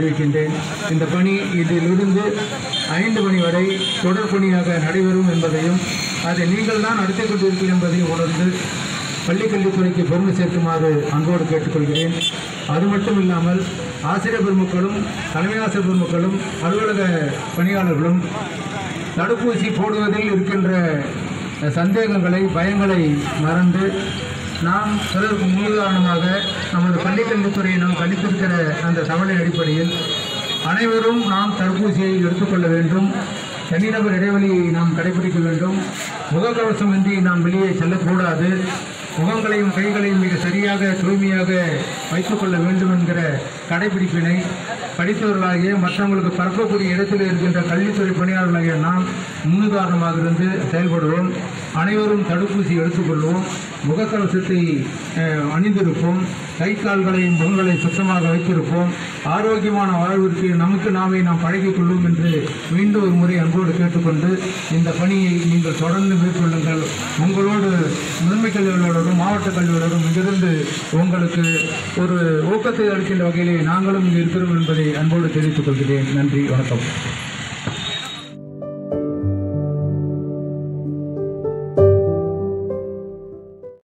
தெரிவிக்கின்றேன் இந்த பணி இதிலிருந்து ஐந்து மணி வரை தொடர் பணியாக நடைபெறும் என்பதையும் அதை நீங்கள் தான் நடத்தி கொண்டிருக்கிறீர்கள் என்பதையும் உணர்ந்து பள்ளிக்கல்வித்துறைக்கு பெருமை சேர்க்குமாறு அன்போடு கேட்டுக்கொள்கிறேன் அது மட்டும் இல்லாமல் ஆசிரியர் பெருமக்களும் தலைமை ஆசிரியர் பெருமக்களும் அலுவலக பணியாளர்களும் தடுப்பூசி போடுவதில் இருக்கின்ற சந்தேகங்களை பயங்களை மறந்து நாம் சிலருக்கு முன்னுதாரணமாக நமது பள்ளிக்கல்வித்துறையை நாம் கணித்திருக்கிற அந்த தவணை அடிப்படையில் அனைவரும் நாம் தடுப்பூசியை எடுத்துக்கொள்ள வேண்டும் தனிநபர் இடைவெளியை நாம் கடைபிடிக்க வேண்டும் முகக்கவசமின்றி நாம் வெளியே செல்லக்கூடாது முகங்களையும் கைகளையும் மிக சரியாக தூய்மையாக வைத்துக்கொள்ள வேண்டும் என்கிற கடைபிடிப்பினை படித்தவர்களாகிய மற்றவங்களுக்கு பரப்பக்கூடிய இடத்தில் இருக்கின்ற கல்வித்துறை பணியாளர்களாகிய நாம் முன்னுதாரணமாக இருந்து செயல்படுவோம் அனைவரும் தடுப்பூசி எடுத்துக்கொள்வோம் முகக்கவசத்தை அஹ், அணிந்திருப்போம் கை கால்களையும் முகங்களை சுத்தமாக வைத்திருப்போம் ஆரோக்கியமான வாழ்விற்கு நமக்கு நாமே நாம் பழகிக் கொள்வோம் என்று மீண்டும் ஒரு முறை அன்போடு கேட்டுக்கொண்டு இந்த பணியை நீங்கள் தொடர்ந்து மேற்கொள்ளுங்கள் உங்களோடு முதன்மை கல்வியாளரோடும் மாவட்ட கல்வியாளரும் இங்கிருந்து உங்களுக்கு ஒரு ஊக்கத்தை அளிக்கின்ற வகையிலே நாங்களும் இங்கு இருக்கிறோம் என்பதை அன்போடு தெரிவித்துக் கொள்கிறேன் நன்றி வணக்கம்